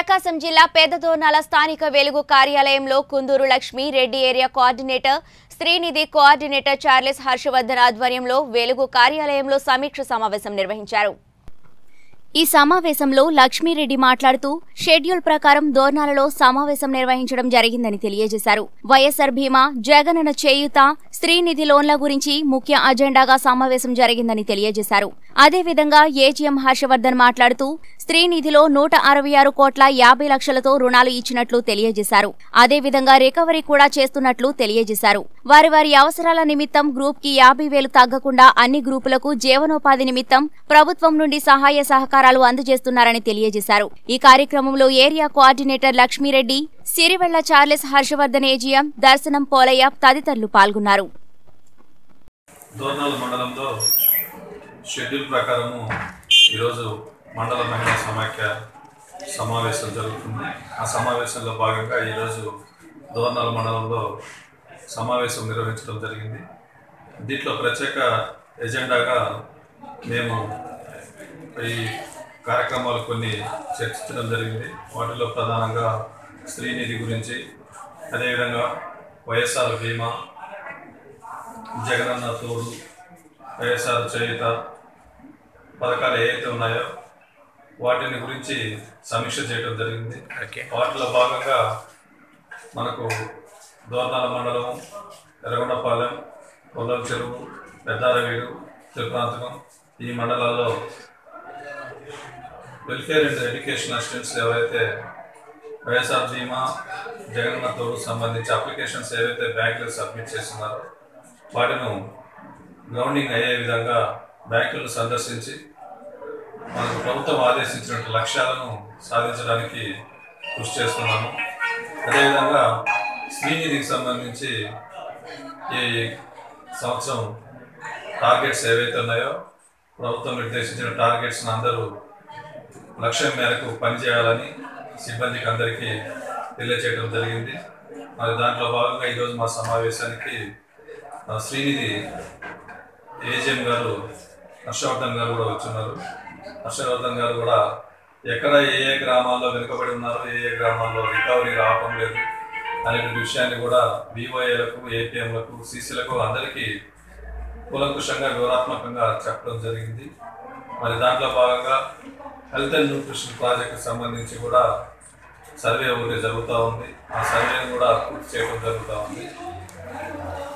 ప్రకాశం జిల్లా పెద్దదోర్నాల స్థానిక వెలుగు కార్యాలయంలో Kunduru Lakshmi Reddy area coordinator Srinidhi coordinator Charles Harshavardhan ఆధ్వర్యంలో వెలుగు కార్యాలయంలో సమీక్ష సమావేశం నిర్వహించారు ఈ సమావేశంలో లక్ష్మీరెడ్డి మాట్లాడుతూ షెడ్యూల్ ప్రకారం దోర్నాలలో సమావేశం నిర్వహించడం జరిగిందని తెలియజేశారు వైఎస్ఆర్ బీమా జగనన్న చేయూత స్త్రీనిధి లోన్ల గురించి ముఖ్య అజెండాగా సమావేశం జరిగిందని తెలియజేశారు అదేవిధంగా ఏజీఎం హర్షవర్ధన్ మాట్లాడుతూ స్త్రీనిధిలో నూట అరవై ఆరు కోట్ల యాభై లక్షలతో రుణాలు ఇచ్చినట్లు తెలియజేశారు అదేవిధంగా రికవరీ కూడా చేస్తున్నట్లు తెలియజేశారు వారి వారి అవసరాల నిమిత్తం గ్రూప్ కి యాభై వేలు తగ్గకుండా అన్ని గ్రూపులకు జీవనోపాధి నిమిత్తం ప్రభుత్వం నుండి సహాయ సహకారాలు అందజేస్తున్నారని తెలియజేశారు ఈ కార్యక్రమంలో area coordinator Lakshmi Reddy Sirivella Charles Harshavardhan AGM Darshanam Polaiah తదితరులు పాల్గొన్నారు దోర్నాల మండలంలో షెడ్యూల్ ప్రకారము ఈరోజు మండల మహిళా సమాఖ్య సమావేశం జరుగుతుంది ఆ సమావేశంలో భాగంగా ఈరోజు దోర్నాల మండలంలో సమావేశం నిర్వహించడం జరిగింది దీంట్లో ప్రత్యేక ఎజెండాగా మేము ఈ కార్యక్రమాలు కొన్ని చర్చించడం జరిగింది వాటిలో ప్రధానంగా స్త్రీనిధి గురించి అదేవిధంగా వైఎస్ఆర్ బీమా జగనన్న తోడు వైఎస్ఆర్ చేయుత పథకాలు ఏవైతే ఉన్నాయో వాటిని గురించి సమీక్ష చేయడం జరిగింది వాటిలో భాగంగా మనకు దోర్నాల మండలం ఎర్రగొండపాలెం కొల్లం చెరువు పెద్దారవీడు తిరుప్రాంతకం ఈ మండలాల్లో వెల్ఫేర్ అండ్ ఎడ్యుకేషన్ అసిస్టెంట్స్ ఎవరైతే వైఎస్ఆర్ బీమా జగనన్న తోడు సంబంధించి అప్లికేషన్స్ ఏవైతే బ్యాంకులకు సబ్మిట్ చేస్తున్నారో వాటిను గ్రౌండింగ్ అయ్యే విధంగా బ్యాంకులను సందర్శించి మనకు ప్రభుత్వం ఆదేశించినట్టు లక్ష్యాలను సాధించడానికి కృషి చేస్తున్నాము అదేవిధంగా శ్రీనిధికి సంబంధించి ఈ సంవత్సరం టార్గెట్స్ ఏవైతే ఉన్నాయో ప్రభుత్వం నిర్దేశించిన టార్గెట్స్ని అందరూ లక్ష్యం మేరకు పనిచేయాలని సిబ్బందికి అందరికీ తెలియచేయడం జరిగింది మరి దాంట్లో భాగంగా ఈరోజు మా సమావేశానికి ఆ, శ్రీనిధి ఏజిఎం గారు హర్షవర్ధన్ గారు కూడా వచ్చున్నారు హర్షవర్ధన్ గారు కూడా ఎక్కడ ఏ ఏ గ్రామాల్లో వెనుకబడి ఉన్నారో ఏ ఏ గ్రామాల్లో రికవరీ రావడం లేదు అనే విషయాన్ని కూడా వివోఏలకు ఏపీఎంలకు సీసీలకు అందరికీ కూలంకుషంగా వివరాత్మకంగా చెప్పడం జరిగింది మరి దాంట్లో భాగంగా హెల్త్ అండ్ న్యూట్రిషన్ ప్రాజెక్ట్ సంబంధించి కూడా సర్వే ఒకటి జరుగుతూ ఉంది ఆ సర్వేని కూడా పూర్తి చేయడం జరుగుతూ ఉంది